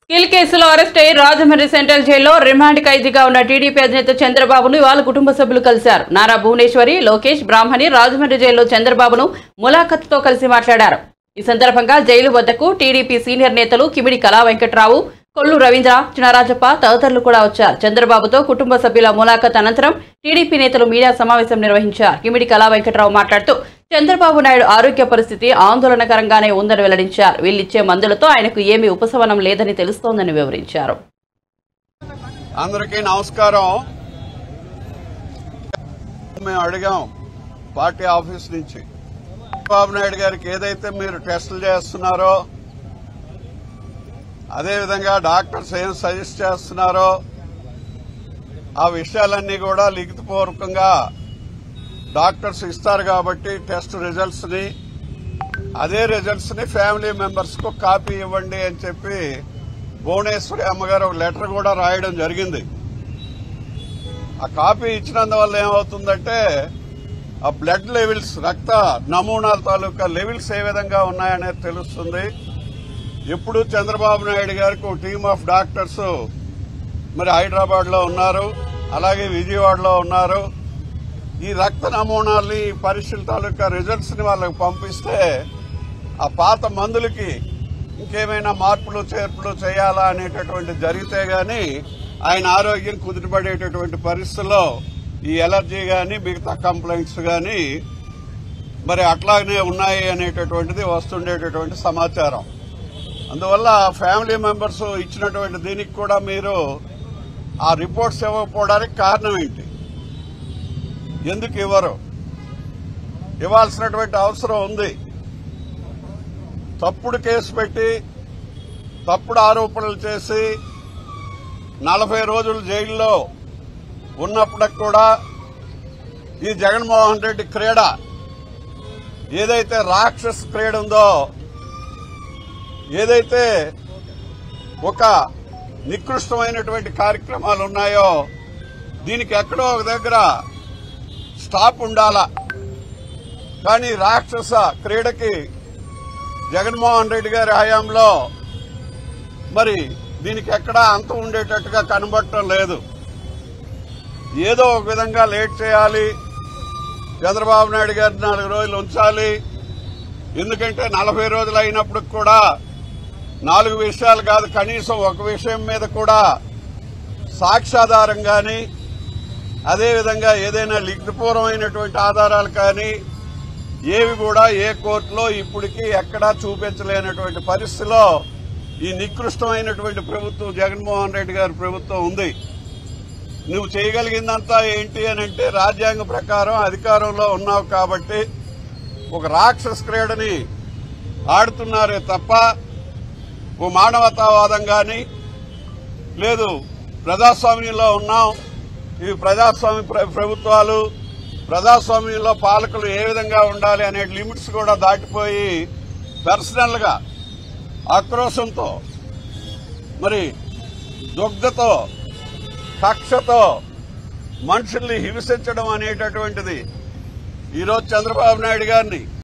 skill కేసులో arrest అయ్యి Rajahmundry central జైల్లో రిమాండ్ ఖైదీగా ఉన్న టీడీపీ అధినేత చంద్రబాబును వాళ్ళ కుటుంబ సభ్యులు కలిశారు నారా భువనేశ్వరి లోకేష్ బ్రాహ్మణి రాజమండ్రి జైల్లో చంద్రబాబును ములాఖత్తో కలిసి మాట్లాడారు ఈ సందర్భంగా జైలు వద్దకు టీడీపీ సీనియర్ నేతలు కిమిడి కళా వెంకట్రావు కొల్లు రవీంద్ర చినరాజప్ప తదితరులు కూడా వచ్చారు చంద్రబాబుతో కుటుంబ సభ్యుల ములాఖత్ అనంతరం టీడీపీ నేతలు మీడియా సమావేశం నిర్వహించారు కిమిడి కళా వెంకట్రావు మాట్లాడుతూ చంద్రబాబు నాయుడు ఆరోగ్య పరిస్థితి ఆందోళనకరంగానే ఉందని వెల్లడించారు వీళ్ళిచ్చే మందులతో ఆయనకు ఏమీ ఉపశమనం లేదని తెలుస్తోందని వివరించారు అందరికీ నమస్కారం మేము అడిగాం పార్టీ ఆఫీస్ నుంచి బాబు నాయుడు గారికి ఏదైతే మీరు టెస్టులు చేస్తున్నారో అదేవిధంగా డాక్టర్స్ ఏం సజెస్ట్ చేస్తున్నారో ఆ విషయాలన్నీ కూడా లిఖితపూర్వకంగా డాక్టర్స్ ఇస్తారు కాబట్టి టెస్ట్ రిజల్ట్స్ ని అదే రిజల్ట్స్ ని ఫ్యామిలీ మెంబర్స్ కు కాపీ ఇవ్వండి అని చెప్పి భువనేశ్వరి అమ్మగారు ఒక లెటర్ కూడా రాయడం జరిగింది ఆ కాపీ ఇచ్చినందువల్ల ఏమవుతుందంటే ఆ బ్లడ్ లెవెల్స్ రక్త నమూనాల తాలూకా లెవెల్స్ ఏ విధంగా ఉన్నాయనేది తెలుస్తుంది ఎప్పుడు చంద్రబాబు నాయుడు గారికి ఒక టీమ్ ఆఫ్ డాక్టర్స్ మరి హైదరాబాద్ లో ఉన్నారు అలాగే విజయవాడలో ఉన్నారు ఈ రక్త నమూనాల్ని ఈ పరీక్షల తాలూకా రిజల్ట్స్ ని వాళ్ళకి పంపిస్తే ఆ పాత మందులకి ఇంకేమైనా మార్పులు చేర్పులు చేయాలా అనేటటువంటి జరిగితే గాని ఆయన ఆరోగ్యం కుదుటపడేటటువంటి పరిస్థితుల్లో ఈ ఎలర్జీ గాని మిగతా కంప్లైంట్స్ గాని మరి అట్లాగనే ఉన్నాయి అనేటటువంటిది వస్తుండేటటువంటి సమాచారం అందువల్ల ఫ్యామిలీ మెంబర్స్ ఇచ్చినటువంటి దీనికి కూడా మీరు ఆ రిపోర్ట్స్ ఇవ్వకపోవడానికి కారణం ఏంటి ఎందుకు ఇవ్వరు ఇవ్వాల్సినటువంటి అవసరం ఉంది తప్పుడు కేసు పెట్టి తప్పుడు ఆరోపణలు చేసి నలభై రోజులు జైల్లో ఉన్నప్పటికి కూడా ఈ జగన్మోహన్ రెడ్డి క్రీడ ఏదైతే రాక్షస్ క్రీడ ఉందో ఏదైతే ఒక నికృష్టమైనటువంటి కార్యక్రమాలు ఉన్నాయో దీనికి ఎక్కడో ఒక దగ్గర స్టాప్ ఉండాలా కానీ రాక్షస క్రీడకి జగన్మోహన్ రెడ్డి గారి హయాంలో మరి దీనికి ఎక్కడా అంతం ఉండేటట్టుగా కనబడటం లేదు ఏదో ఒక విధంగా లేట్ చేయాలి చంద్రబాబు నాయుడు గారిని నాలుగు రోజులు ఉంచాలి ఎందుకంటే నలభై రోజులు అయినప్పుడు కూడా నాలుగు విషయాలు కాదు కనీసం ఒక విషయం మీద కూడా సాక్ష్యాధారం కానీ అదేవిధంగా ఏదైనా లిఖితపూర్వమైనటువంటి ఆధారాలు కానీ ఏవి కూడా ఏ కోర్టులో ఇప్పటికీ ఎక్కడా చూపించలేనటువంటి పరిస్థితిలో ఈ నికృష్టమైనటువంటి ప్రభుత్వం జగన్మోహన్ రెడ్డి గారి ప్రభుత్వం ఉంది నువ్వు చేయగలిగిందంతా ఏంటి అని అంటే రాజ్యాంగం ప్రకారం అధికారంలో ఉన్నావు కాబట్టి ఒక రాక్షస క్రీడని ఆడుతున్నారే తప్ప ఓ మానవతావాదం గాని లేదు ప్రజాస్వామ్యంలో ఉన్నాం ఇవి ప్రజాస్వామ్య ప్ర- ప్రభుత్వాలు ప్రజాస్వామ్యంలో పాలకులు ఏ విధంగా ఉండాలి అనే లిమిట్స్ కూడా దాటిపోయి పర్సనల్ గా ఆక్రోశంతో మరి దుగ్ధతో కక్షతో మనుషుల్ని హింసించడం అనేటటువంటిది ఈరోజు చంద్రబాబు నాయుడు గారిని